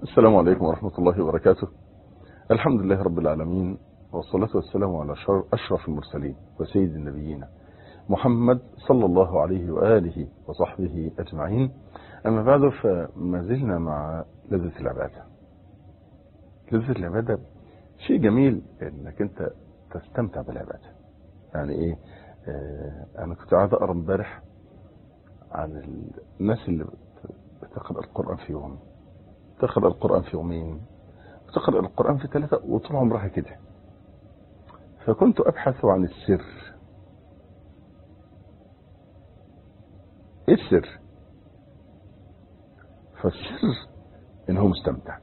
السلام عليكم ورحمة الله وبركاته الحمد لله رب العالمين والصلاة والسلام على أشرف المرسلين وسيد النبيين محمد صلى الله عليه وآله وصحبه أجمعين أما بعد فما زلنا مع لذة العبادة لذة العبادة شيء جميل انك انت تستمتع بالعبادة يعني ايه آه انا كنت قاعد اقرا امبارح عن الناس اللي بتقرا القران في يوم تقرا القران في يومين تقرا القران في ثلاثه وطول عمرها كده فكنت ابحث عن السر ايه السر فالسر ان هو مستمتع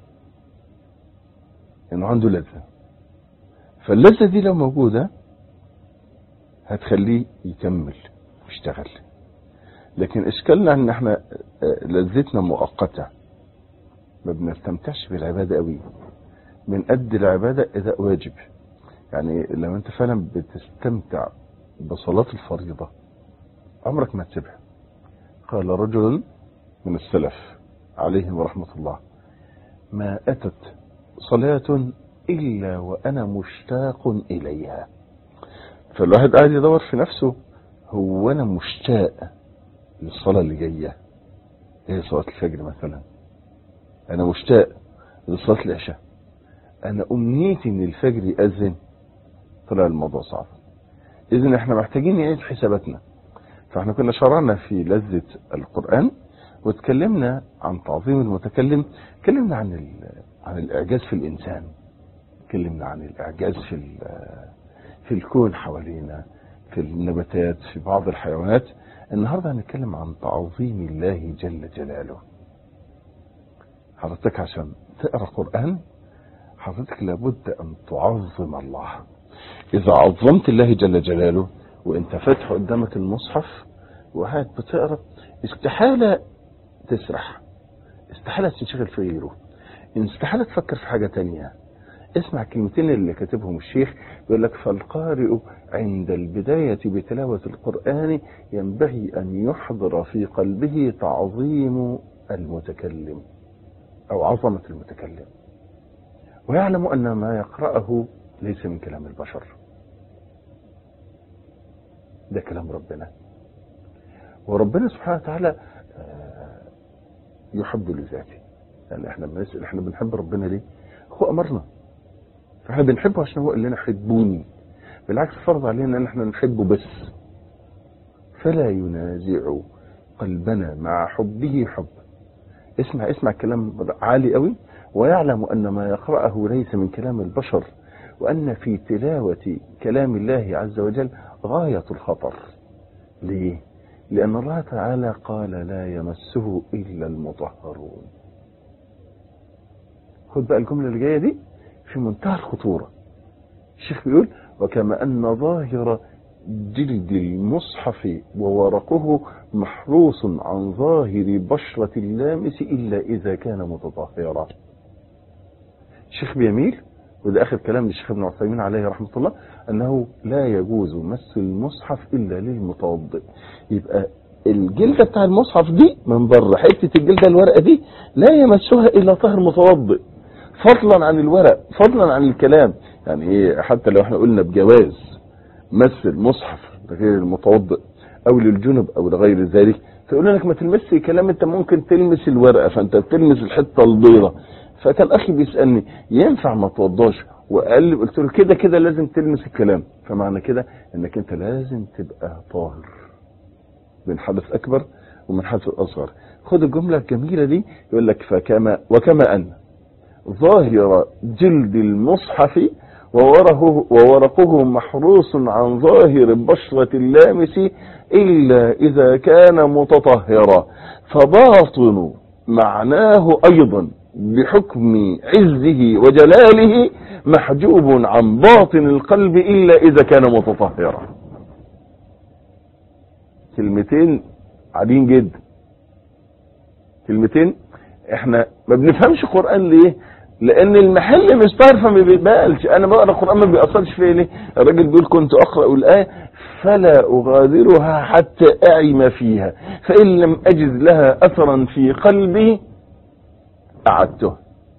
انه عنده لذة فاللذة دي لو موجودة هتخليه يكمل ويشتغل لكن اشكالنا ان احنا لذتنا مؤقتة ما بنستمتعش بالعبادة قوي من قد العبادة اذا واجب يعني لو انت فعلا بتستمتع بصلاة الفريضة عمرك ما تسيبها قال رجل من السلف عليهم ورحمة الله ما أتت صلاة إلا وأنا مشتاق إليها فالواحد قاعد يدور في نفسه هو أنا مشتاق للصلاة اللي جاية إيه صلاة الفجر مثلا أنا مشتاق لصلاة العشاء أنا أمنيتي إن الفجر يأذن طلع الموضوع صعب إذن إحنا محتاجين نعيد حساباتنا فإحنا كنا شرعنا في لذة القرآن واتكلمنا عن تعظيم المتكلم اتكلمنا عن عن الاعجاز في الانسان اتكلمنا عن الاعجاز في في الكون حوالينا في النباتات في بعض الحيوانات النهارده هنتكلم عن تعظيم الله جل جلاله حضرتك عشان تقرا قران حضرتك لابد ان تعظم الله اذا عظمت الله جل جلاله وانت فاتح قدامك المصحف وقاعد بتقرا استحاله تسرح استحالة تنشغل في غيره استحالة تفكر في حاجة تانية اسمع الكلمتين اللي كاتبهم الشيخ يقول لك فالقارئ عند البداية بتلاوة القرآن ينبغي أن يحضر في قلبه تعظيم المتكلم أو عظمة المتكلم ويعلم أن ما يقرأه ليس من كلام البشر ده كلام ربنا وربنا سبحانه وتعالى يحب لذاته يعني احنا بنسأل احنا بنحب ربنا ليه هو امرنا فاحنا بنحبه عشان هو قال لنا حبوني بالعكس فرض علينا ان احنا نحبه بس فلا ينازع قلبنا مع حبه حب اسمع اسمع كلام عالي قوي ويعلم ان ما يقرأه ليس من كلام البشر وان في تلاوة كلام الله عز وجل غاية الخطر ليه لأن الله تعالى قال لا يمسه إلا المطهرون خد بقى الجملة اللي جاية دي في منتهى الخطورة الشيخ بيقول وكما أن ظاهر جلد المصحف وورقه محروس عن ظاهر بشرة اللامس إلا إذا كان متطهرا الشيخ بيميل وده آخر كلام للشيخ ابن عثيمين عليه رحمة الله أنه لا يجوز مس المصحف إلا للمتوضئ يبقى الجلدة بتاع المصحف دي من بره حتة الجلدة الورقة دي لا يمسها إلا طاهر متوضئ فضلا عن الورق فضلا عن الكلام يعني ايه حتى لو احنا قلنا بجواز مس المصحف لغير المتوضئ او للجنب او لغير ذلك فيقول لك ما تلمسش كلام انت ممكن تلمس الورقه فانت بتلمس الحته البيضاء فكان اخي بيسالني ينفع ما توضاش وقال لي قلت له كده كده لازم تلمس الكلام فمعنى كده انك انت لازم تبقى طاهر من حدث اكبر ومن حدث اصغر خد الجمله الجميله دي يقول لك فكما وكما ان ظاهر جلد المصحف وورقه, وورقه محروس عن ظاهر بشرة اللامس إلا إذا كان متطهرا فباطن معناه أيضا بحكم عزه وجلاله محجوب عن باطن القلب إلا إذا كان متطهرا كلمتين عاديين جدا كلمتين احنا ما بنفهمش قرآن ليه لان المحل مش طاهر فما بيتبقلش انا بقرا القران ما بيأثرش فيا ليه الراجل بيقول كنت اقرا الايه فلا اغادرها حتى اعي ما فيها فان لم اجد لها اثرا في قلبي اعدته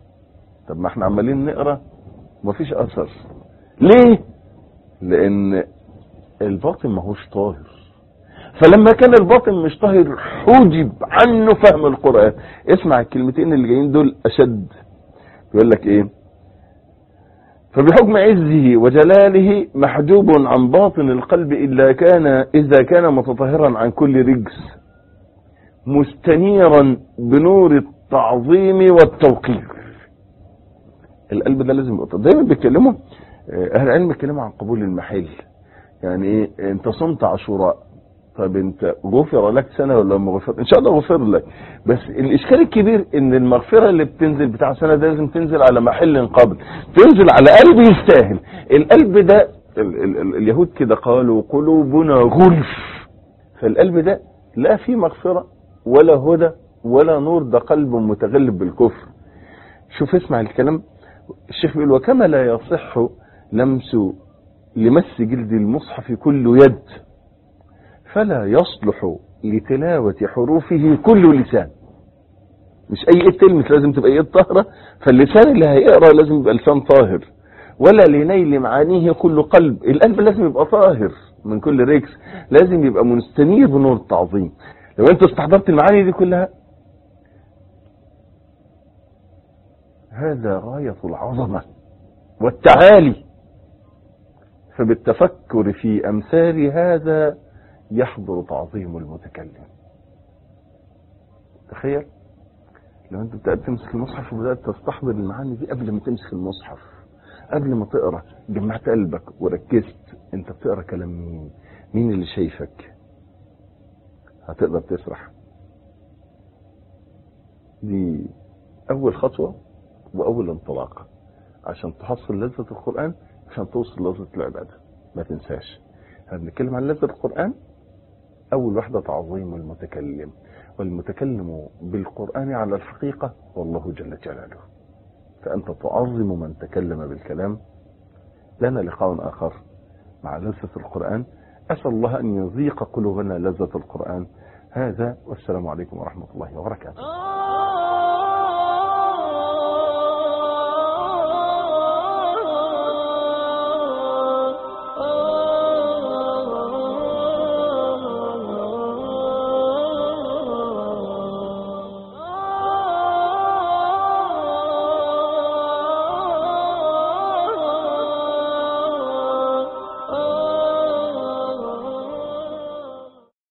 طب ما احنا عمالين نقرا مفيش اثر ليه لان الباطن ماهوش طاهر فلما كان الباطن مش طاهر حجب عنه فهم القرآن اسمع الكلمتين اللي جايين دول اشد يقول لك ايه فبحكم عزه وجلاله محجوب عن باطن القلب إلا كان إذا كان متطهرا عن كل رجس مستنيرا بنور التعظيم والتوقير القلب ده لازم يبقى دايما بيتكلموا اهل العلم بيتكلموا عن قبول المحل يعني ايه انت صمت عاشوراء طب انت غفر لك سنه ولا ما غفر ان شاء الله غفر لك بس الاشكال الكبير ان المغفره اللي بتنزل بتاع سنه ده لازم تنزل على محل قبل تنزل على قلب يستاهل القلب ده ال ال ال اليهود كده قالوا قلوبنا غلف فالقلب ده لا فيه مغفره ولا هدى ولا نور ده قلب متغلب بالكفر شوف اسمع الكلام الشيخ بيقول وكما لا يصح لمس لمس جلد المصحف كل يد فلا يصلح لتلاوة حروفه كل لسان مش اي ايد تلمس لازم تبقى ايد طاهرة فاللسان اللي هيقرا لازم يبقى لسان طاهر ولا لنيل معانيه كل قلب القلب لازم يبقى طاهر من كل ريكس لازم يبقى مستنير بنور التعظيم لو انت استحضرت المعاني دي كلها هذا غاية العظمة والتعالي فبالتفكر في أمثال هذا يحضر تعظيم المتكلم تخيل لو انت بدأت تمسك المصحف وبدأت تستحضر المعاني دي قبل ما تمسك المصحف قبل ما تقرا جمعت قلبك وركزت انت بتقرا كلام مين مين اللي شايفك هتقدر تسرح دي اول خطوه واول انطلاقه عشان تحصل لذه القران عشان توصل لذه العباده ما تنساش احنا بنتكلم عن لذه القران أول واحدة تعظيم المتكلم والمتكلم بالقرآن على الحقيقة والله جل جلاله فأنت تعظم من تكلم بالكلام لنا لقاء آخر مع لذة القرآن أسأل الله أن يضيق قلوبنا لذة القرآن هذا والسلام عليكم ورحمة الله وبركاته